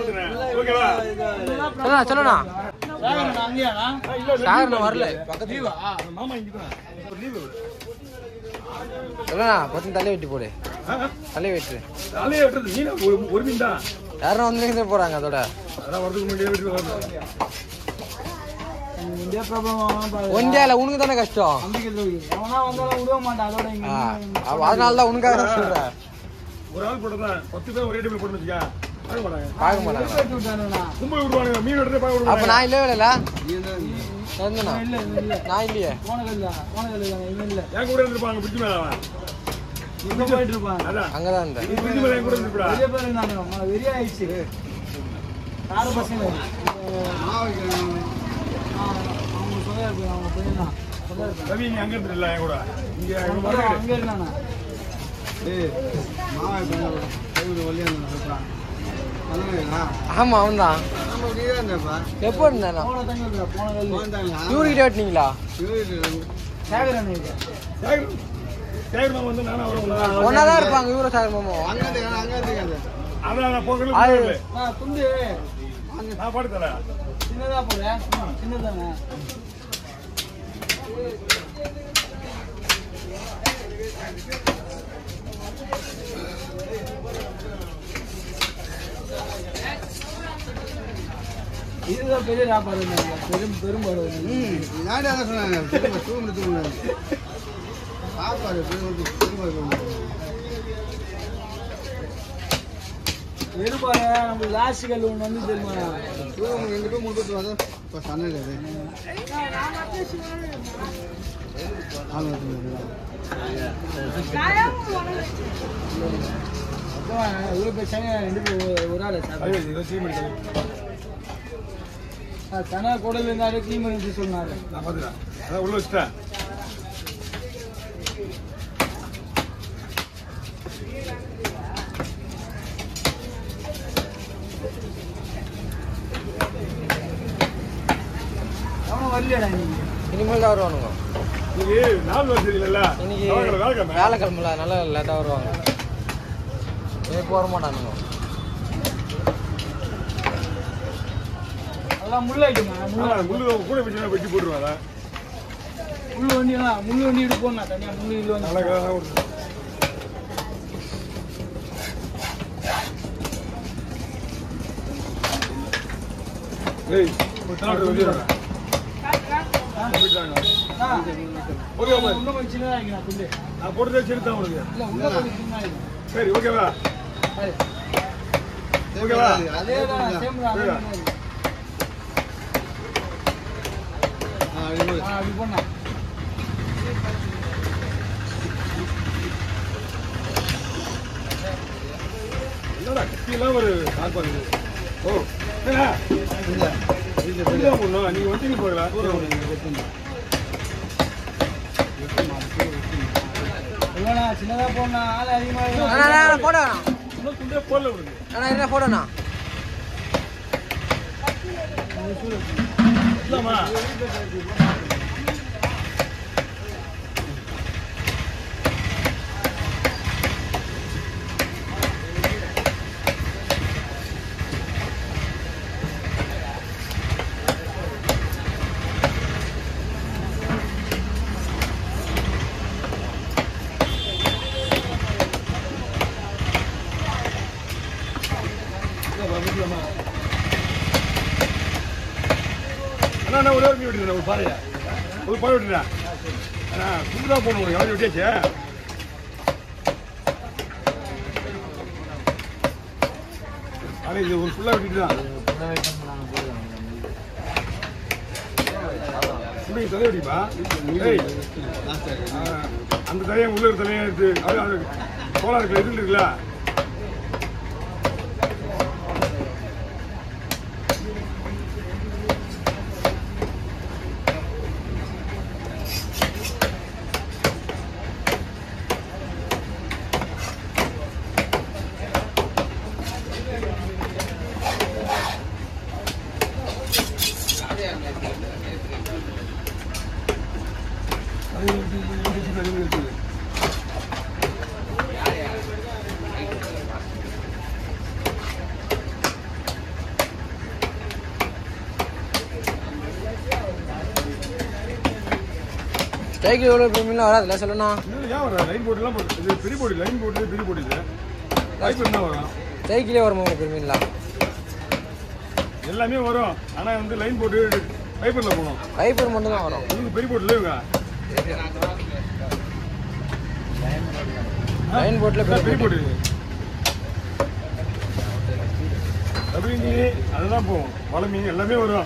ஓகேவா சொல்லுண்ணா சொல்லுண்ணா சாகர் நான் வரல மாமா இங்க ஒரு லீவு சொல்லுண்ணா பத்து தள்ளி வெட்டி போடு தள்ளி வெட்டு தலையை வெட்டுறது நீ ஒரு- ஒரு மீன் தான் யாரும் வந்து போறாங்க அதோட அதான் வரதுக்கு முன்னாடியே வெட்டி வரணும் இந்தியா ப்ராப்ளம் ஒண்டியால உனக்கு தானே கஷ்டம் அவனா வந்தாலும் விட மாட்டான் அதோட இங்க ஆ, அப்ப அதனால தான் உனக்காக தான் சொல்றேன் ஒரு ஆள் போட்டதான் பத்து பேர் ஒரே டைம்ல போட்டு வச்சுக்க பார்க்க மாட்டாங்க பார்க்க மாட்டாங்க வெட்டி விட்டானுண்ணா கும்பல் விடுவானுங்க மீன் எடுத்து பார்க்க அப்ப விடுவாங்க நான் இல்லவே இல்ல இருந்தண்ணா இல்ல இல்ல இல்ல நான் இல்லையே போனது இல்ல போனது இல்ல இவன் இல்ல என் கூட இருந்திருப்பாங்க பிடிச்சி மேல அவன் இங்க போயிட்டு இருப்பான் அதான் அங்கதான் இருந்தேன் நீ பிடிச்சி மேல என் கூட இருந்துப்படா பெரிய பேர் இருந்தாங்க வெறி ஆயிடுச்சு நாலு பசங்க ஆ, அவங்க சொல்ல அவங்க பையன் தான் சொல்ல ரவி நீ அங்க இருந்துடல என் கூட இங்க இவன் இருப்பான் வரல அங்க இருந்தானா ஆமா அவன்தான் எப்போ இருந்தேன் போன தங்க இல்ல போன கல்லு இவருக்கிட்ட வெட்டினீங்களா சேகர் அண்ணன் சேகர் சேகர் மாமா வந்து நானும் அவரும் ஒன்னாதான் இருப்பாங்க இவரும் சாகர் மாமா அதான் நான் போகல ஆளு. ஆ துண்டு நான் பாட்டு தரேன் சின்னதா போல சின்னதானே இதுதான் பெரிய வியாபாரம் இல்லைங்க. பெரும் பெரும்பாடு வெறுபாடு நம்ம லாஸ்டிக்கல் ஒன்று வந்து தெரியுமா அதான் இவ்வளோ பேசாங்க ரெண்டு பேர் ஒரு- ஒரு ஆள் சார் ஐயோ இதை சீம் எடுக்கல தனா குடல் இருந்தாலும் க்ளீன் பண்ணி வச்சு சொன்னாரு நான் பார்த்துட்டேன் அதான் உள்ள வச்சுட்டேன் அவனும் வரலையாடா இன்னைக்கு இனிமேல் தான் வருவானுங்க இன்னைக்கு நாலு வருஷம் இல்லைல்ல இன்னைக்கு வேலைக்கிழமை வேலைக்கிழமை வேலைக்கிழமைல நல்லா லேட்டாக வருவாங்க இப்போ வர மாட்டானுங்க அதெல்லாம் முள்ளாயிட்டுமா முள்ள ஆமா, முள்ளு கூட வச்சு வெட்டி போட்டுருவாங்க முள்ளு வண்டினா முள்ளு வண்டி எடுப்போம் நான் தனியாக முள்ளு இல்லை வந்து நல்லா கலராக ஒரு ஏய் ஒரு சாப்பிட்டு வந்துடுறேன் போயிட்டாங்க ஆ, ஓகே ஓகே இன்னும் கொஞ்சம் சின்னதாக வைக்கலாம் துண்டு நான் போட்டதே சரி தான் உனக்கு இல்லை உள்ள கொஞ்சம் சின்னதாக சரி ஓகேவா சரி ஓகேவா அதே தான் சேம் தான் அதே மாதிரி. ஆ அப்படி பண்ணா என்னடா கத்தியெல்லாம் ஒரு சாப்பாடு ஓ என்னடா இதுதான் போடணும் நீங்க வந்தீங்க போகல இல்லைண்ணா சின்னதாக போடணா ஆள் அதிகமாக அண்ணா, அண்ணா, அண்ணா, போட வேணாம் இன்னும் துண்டே போடல உனக்கு அண்ணா என்ன போடண்ணா இல்லாமா அண்ணா நான் ஒரே ஒரு மீன் வெட்டிடுறேன் ஒரு பாறையா ஒரு பாறை வெட்டிடுறேன் அண்ணா துண்டு தான் போடணும் உனக்கு யாரும் வெட்டியாச்சு ஆனால் இது ஒரு ஃபுல்லாக வெட்டிட்டு தான் இப்படி தலை வெடிப்பா ஏய் ஆ, அந்த தலையை உள்ள இருக்கிற தலையை எடுத்து அது அது சோளா இருக்கிற இது இருக்குல்ல அது எடுத்து- எடுத்து- எடுத்து- எடுத்து- எடுத்து. சைக்கிள் எவ்வளோ பெருமைலாம் வராதுல்ல சொல்லணா இது ஏன் வர லைன் போட்டுலாம் போட்டு இது பெரிய போடி லைன் போட்டு பெரிய போடி இது பைப்பர் தான் வரும் சைக்கிளே வருமா உங்களுக்கு பெருமைலாம் எல்லாமே வரும் ஆனால் வந்து லைன் போட்டு பைப்பரில் போகணும் பைப்பர் மட்டும் தான் வரும் இதுக்கு பெரிய போட்டில் இவங்க லைன் போட்டில் பெரிய பெரிய போட்டு அப்படி நீ அதுதான் போகும் வலை மீன் எல்லாமே வரும்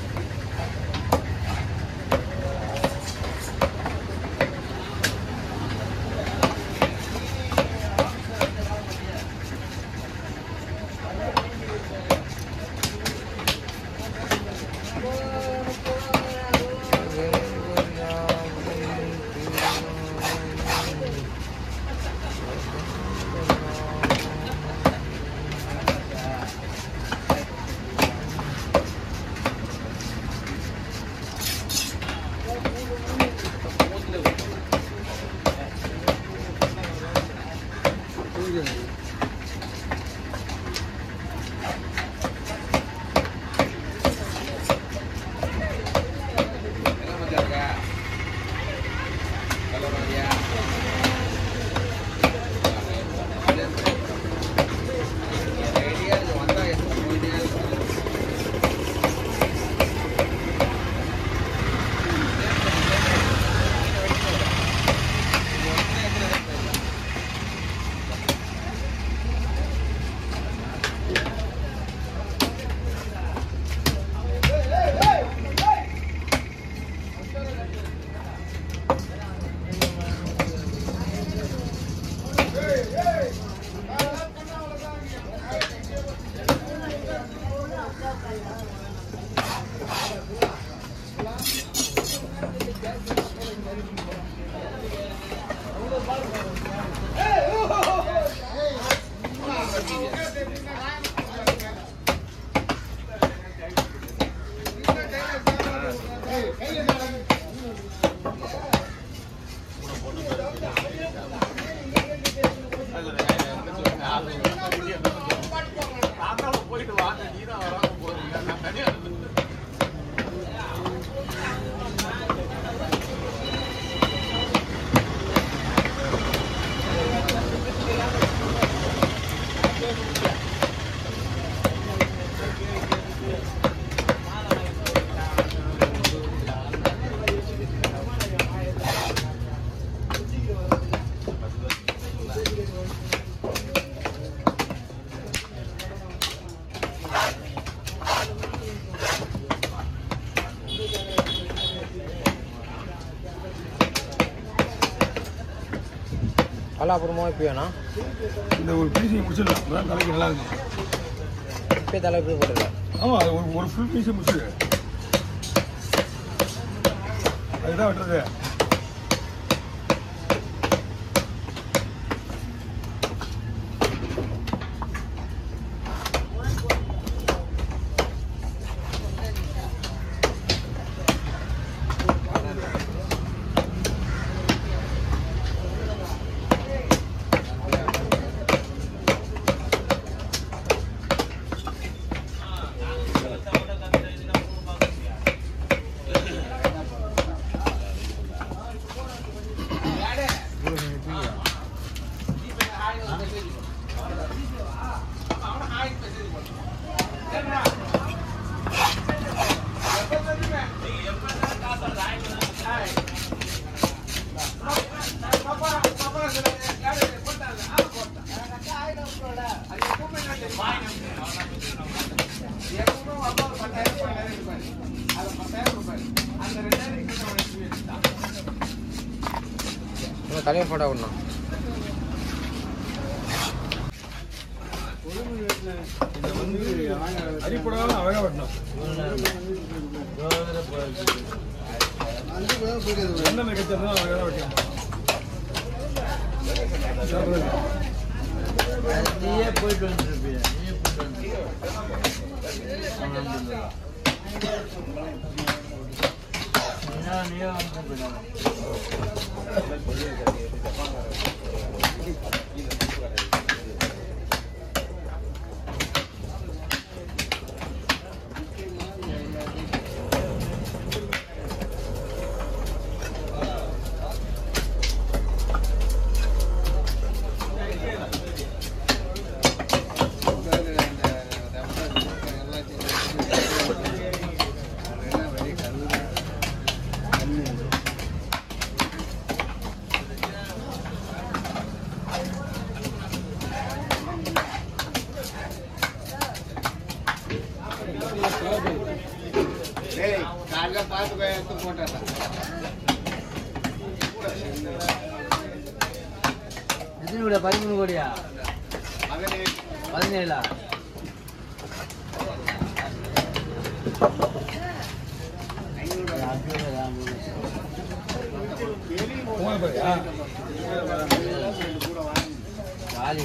வலை அப்புறமா இப்போ வேணாம் இந்த ஒரு பீஸையும் முடிச்சிடலாம் அதான் தலைக்கு நல்லா இருக்கும் இப்போ தலை போய் போட்டுருல ஆமாம் அது ஒரு ஒரு ஃபுல் பீஸை முடிச்சிடு அதுதான் வெட்டுறது இன்னும் தலையும் போட்டா விடணும் இதை வந்து அடிப்படாத அழகாக வெட்டணும் எந்தெந்த கட்சி இருந்தாலும் அழகாக வெட்டணும் நீயே போயிட்டு வந்துருப்பியா நீயே போயிட்டு வந்து நீயே வந்து போயிடலாம் எத்தனை கோடியா பதிமூணு கோடியா பதினேழா மூணு பேர் ஆ ஜாலி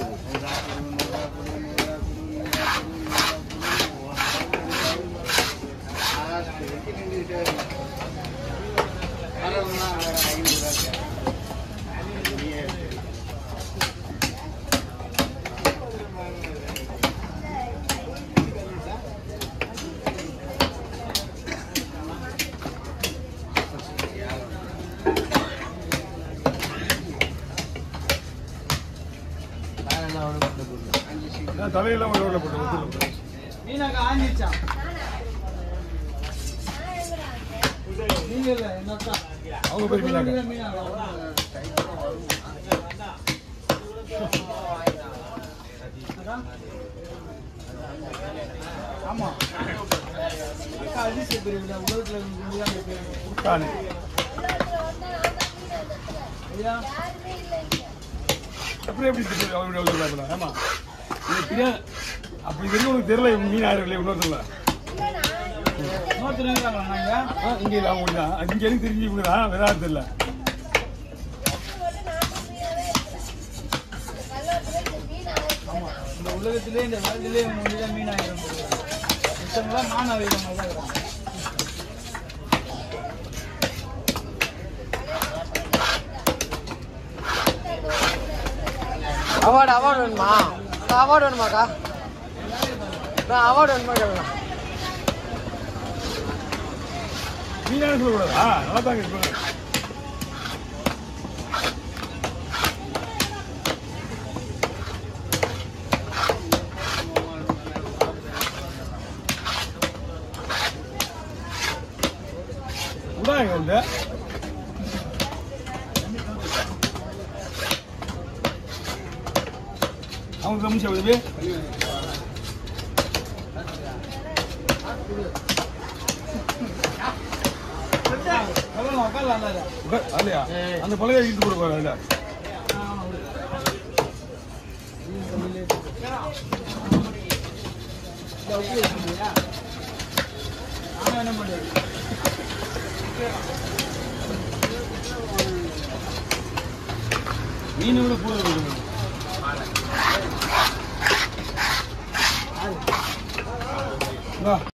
வேற ஒன்று பண்ண போடுங்க நான் தலையெல்லாம் ஒரு ரோட்ல போட்டு விட்டுருங்க. மீனாக்கா ஆஞ்சிச்சான் நீங்க இல்ல என்னக்கா அவங்க பேர் மீனாக்கா. மீனாக்கா ஆமா அக்கா அதிசய பெரிய உலகத்துல இருந்து பேர் தானே ஐயா அப்புறம் எப்படி தெரியும் அவங்க எவ்வளவு சொல்றாங்களா? ஆமா இது தெரியாது அப்படி தெரியும் உனக்கு தெரியல மீன் ஆயிரம் இன்னொருத்தல இன்னொருத்தர் இருக்காங்களா நாங்க இங்க இல்லை அவங்க தான் இங்க எனக்கு தெரிஞ்சு இவங்க தான் வேற யாரும் தெரியல இந்த உலகத்திலே இந்த வேர்ல்டிலே மொழிதான் மீன் ஆயிரம் மிச்சவங்களாம் மான் ஆயிரம் தான் இருக்கிறாங்க அவார்டு அவார்டு வேணுமா அவார்டு வேணுமாக்கா அவார்டு வேணுமா கேளுங்க மீனான சொல்லக்கூடாதா நல்லா தாங்க சொல்லுங்க உடா எங்க வந்து அவங்க கமிஷன் உதவி சொல்லலாம் உட்காரலாம் இல்லை இல்லையா அந்த பழைய இழுத்து கொடுப்பாரு இல்ல என்ன பண்ணுறது மீன் விட போதும் வா